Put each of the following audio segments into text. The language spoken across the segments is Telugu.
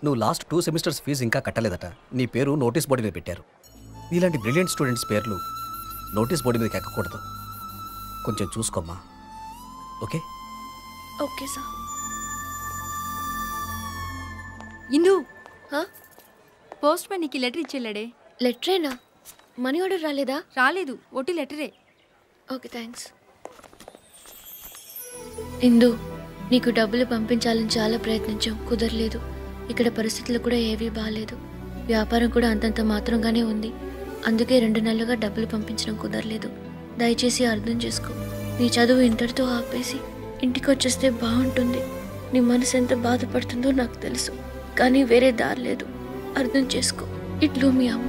నువ్వు లాస్ట్ టూ సెమిస్టర్స్ ఫీజు ఇంకా కట్టలేదట నీ పేరు నోటీస్ బోర్డు మీద పెట్టారు నీలాంటి బ్రిలియంట్ స్టూడెంట్స్ పేర్లు నోటీస్ బోర్డు మీదకి ఎక్కకూడదు కొంచెం చూసుకోమ్మా ఓకే ఓకే సార్ ఇందు హా? పోస్ట్ మ్యాన్ నీకు లెటర్ ఇచ్చేళ్ళాడే లెటరేనా మనీ ఆర్డర్ రాలేదా రాలేదు ఒట్టి లెటరే ఓకే థ్యాంక్స్ ఇందు నీకు డబ్బులు పంపించాలని చాలా ప్రయత్నించాం కుదరలేదు ఇక్కడ పరిస్థితులు కూడా ఏవీ బాగాలేదు వ్యాపారం కూడా అంతంత మాత్రంగానే ఉంది అందుకే రెండు నెలలుగా డబ్బులు పంపించడం కుదరలేదు దయచేసి అర్థం చేసుకో నీ చదువు ఇంటర్తో ఆపేసి ఇంటికి వచ్చేస్తే బాగుంటుంది నీ మనసు ఎంత బాధపడుతుందో నాకు తెలుసు కానీ వేరే దారి లేదు అర్థం చేసుకో ఇట్లు మీ అమ్మ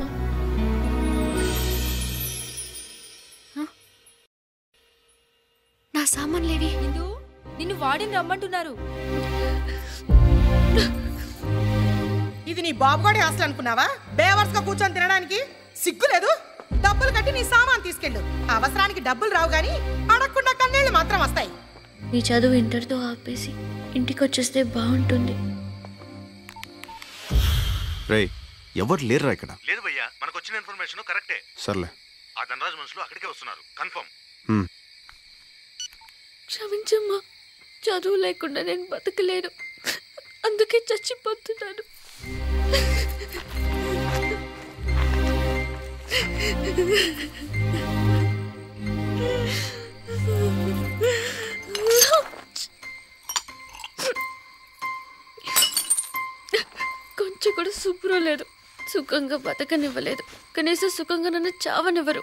నా సామాన్లేవి ఇందు నిన్ను వాడిని రమ్మంటున్నారు ఇది నీ బాబుగాడి హాస్టల్ అనుకున్నావా బేవర్స్ గా కూర్చొని తినడానికి సిగ్గు లేదు డబ్బులు కట్టి నీ సామాన్ తీసుకెళ్ళు అవసరానికి డబ్బులు రావు గాని అడగకుండా కన్నీళ్లు మాత్రం వస్తాయి నీ చదువు ఇంటర్తో ఆపేసి ఇంటికి వచ్చేస్తే బాగుంటుంది రేయ్ ఎవరు లేరురా ఇక్కడ లేదు భయ్యా మనకు వచ్చిన ఇన్ఫర్మేషన్ కరెక్టే సర్లే ఆ ధనరాజ్ మనుషులు అక్కడికే వస్తున్నారు కన్ఫర్మ్ హ్మ్. క్షమించమ్మా చదువు లేకుండా నేను బతకలేను అందుకే చచ్చిపోతున్నాను కొంచెం కూడా శుభ్రం లేదు సుఖంగా బతకనివ్వలేదు కనీసం సుఖంగా నన్ను చావనివ్వరు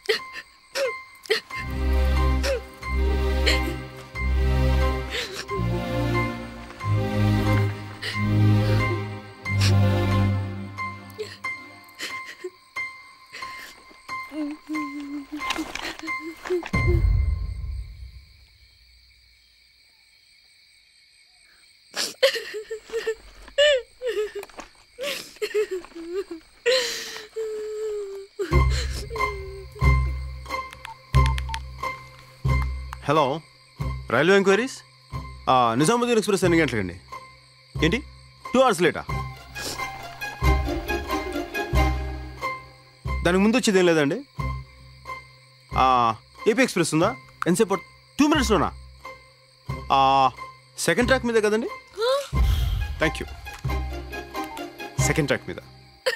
hello railway enquiries Nizamuddin express ఎన్ని గంటలకండి ఏంటి టూ అవర్స్ లేటా దానికి ముందు వచ్చేది ఏం లేదండి ఏపీ ఎక్స్ప్రెస్ ఉందా ఎంతసేపు టూ మినిట్స్లోనా సెకండ్ ట్రాక్ మీద కదండి థ్యాంక్ యూ సెకండ్ ట్రాక్ మీద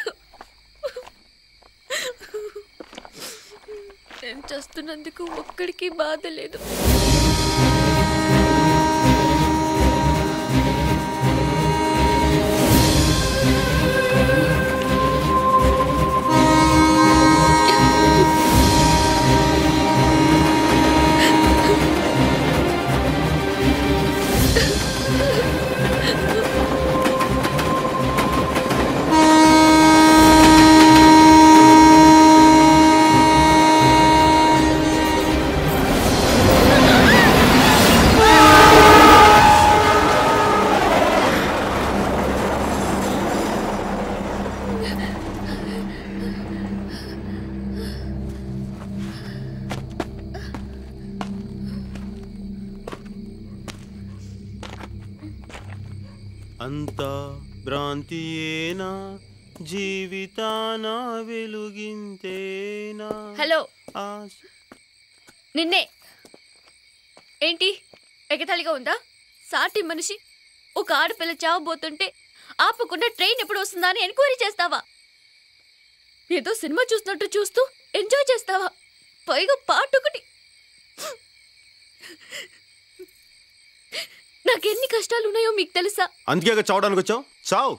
నేను చేస్తున్నందుకు ఒక్కడికి బాధ లేదు అంతా భ్రాంతియేనా జీవితాన వెలుగింతేనా హలో ఆశ నిన్నే ఏంటి ఎగతాళిగా ఉందా సాటి మనిషి ఒక ఆడపిల్ల చావబోతుంటే ఆపకుండా ట్రైన్ ఎప్పుడు వస్తుందా అని ఎంక్వైరీ చేస్తావా ఏదో సినిమా చూస్తున్నట్టు చూస్తూ ఎంజాయ్ చేస్తావా పైగా పాటొకటి నాకెన్ని కష్టాలు ఉన్నాయో మీకు తెలుసా అందుకే చావడానికి వచ్చావు చావు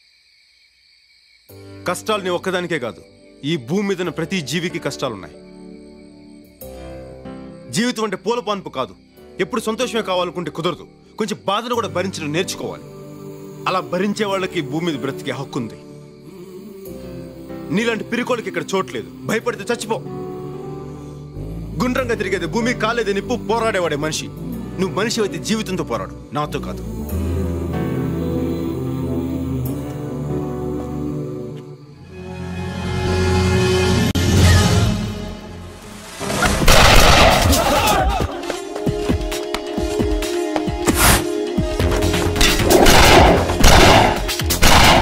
కష్టాలు నీ ఒక్కదానికే కాదు ఈ భూమి మీద ఉన్న ప్రతి జీవికి కష్టాలున్నాయి జీవితం అంటే పూల పాన్పు కాదు ఎప్పుడు సంతోషమే కావాలనుకుంటే కుదరదు కొంచెం బాధను కూడా భరించడం నేర్చుకోవాలి అలా భరించే వాళ్ళకి ఈ భూమి మీద బ్రతికే హక్కు ఉంది నీలాంటి పిరికోళ్ళకి ఇక్కడ చోట్లేదు భయపడితే చచ్చిపో గుండ్రంగా తిరిగేది భూమి కాలేది నిప్పు పోరాడేవాడే మనిషి నువ్వు మనిషి అయితే జీవితంతో పోరాడు నాతో కాదు ఆ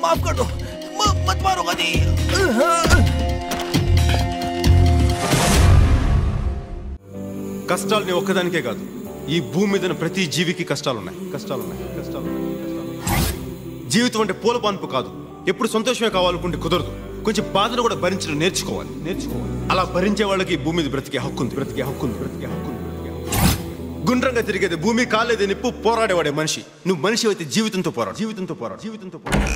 माफ कर दो म- मत मारो गनी కష్టాలు నీ ఒక్కదానికే కాదు ఈ భూమి మీద ఉన్న ప్రతి జీవికి కష్టాలున్నాయి కష్టాలున్నాయి కష్టాలున్నాయి కష్టాలున్నాయి. జీవితం అంటే పూల పాన్పు కాదు ఎప్పుడు సంతోషమే కావాలనుకుంటే కుదరదు కొంచెం బాధను కూడా భరించడం నేర్చుకోవాలి నేర్చుకోవాలి అలా భరించే వాళ్ళకి ఈ భూమి మీద బ్రతికే హక్కు ఉంది బ్రతికే హక్కు ఉంది బ్రతికే హక్కు ఉంది బ్రతికే హక్కు ఉంది. గుండ్రంగా తిరిగేది భూమి కాలేదే నిప్పు పోరాడేవాడే మనిషి నువ్వు మనిషి అయితే జీవితంతో పోరాడు జీవితంతో పోరాడు జీవితంతో పోరాడు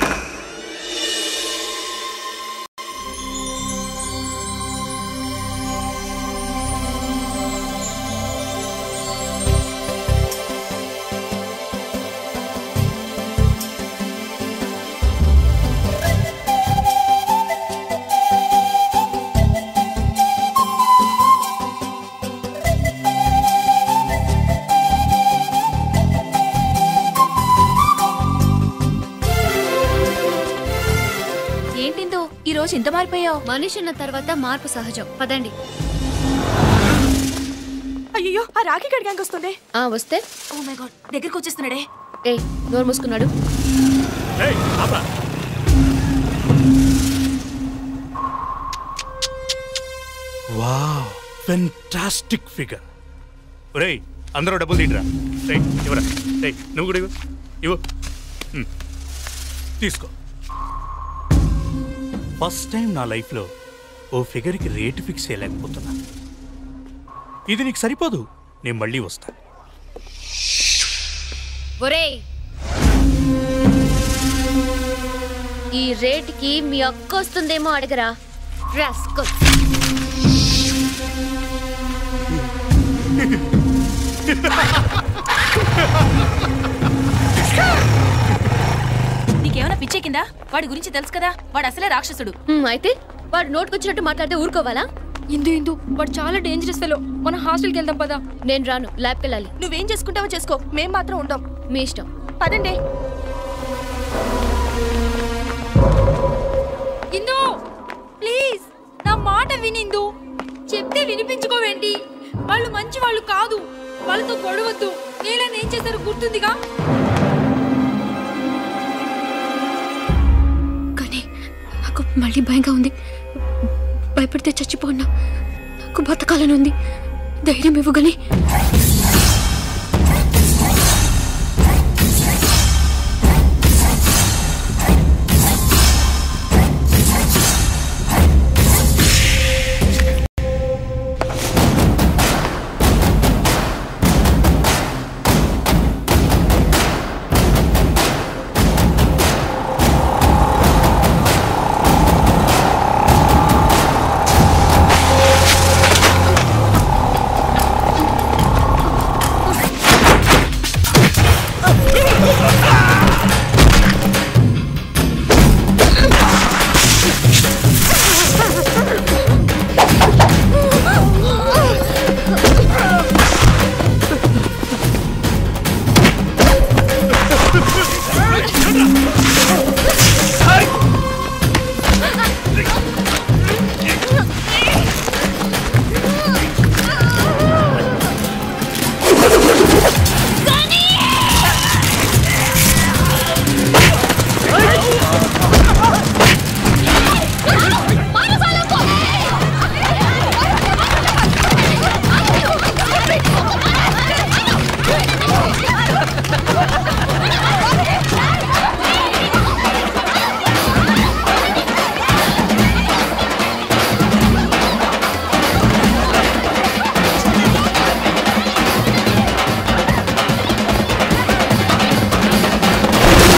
ఏంటిందో ఈ రోజు ఇంత మారిపోయావు మనిషి ఉన్న తర్వాత మార్పు సహజం పదండి అయ్యో ఆ రాఖీ గడి గ్యాంగ్ వస్తుంది ఆ వస్తే ఓ మై గాడ్ దగ్గరికి వచ్చేస్తున్నాడే ఏ నోరు మూసుకున్నాడు వావ్ ఫెంటాస్టిక్ ఫిగర్ ఒరేయ్ అందరూ డబ్బులు తీయరా రేయ్ ఇవ్వరా రేయ్ నువ్వు కూడా ఇవ్వు ఇవ్వు హ్మ్. తీసుకో ఫస్ట్ టైం నా లైఫ్లో ఓ ఫిగర్కి రేటు ఫిక్స్ చేయలేకపోతున్నా ఇది నీకు సరిపోదు నేను మళ్ళీ వస్తా ఒరేయ్ ఈ రేటుకి మీ అక్క వస్తుందేమో అడగరా రాస్కల్ నీకేమైనా పిచ్చే కిందా వాడి గురించి తెలుసు కదా వాడు అసలే రాక్షసుడు హ్మ్, అయితే వాడు నోటుకొచ్చినట్టు మాట్లాడితే ఊరుకోవాలా ఇందు ఇందు వాడు చాలా డేంజరస్ ఫెలో మనం హాస్టల్కి వెళ్దాం పదా నేను రాను ల్యాబ్కి వెళ్ళాలి నువ్వేం చేసుకుంటావో చేసుకో మేం మాత్రం ఉండం మీ ఇష్టం పదండి ఇందు ప్లీజ్ నా మాట వినిందు చెప్తే వినిపించుకోవేంటి వాళ్ళు మంచి వాళ్ళు కాదు వాళ్ళతో గొడవద్దు నీళ్ళని ఏం చేశారో గుర్తుందిగా కానీ నాకు మళ్ళీ భయంగా ఉంది భయపడితే చచ్చిపోన్నా నాకు బతకాలని ఉంది ధైర్యం ఇవ్వగలి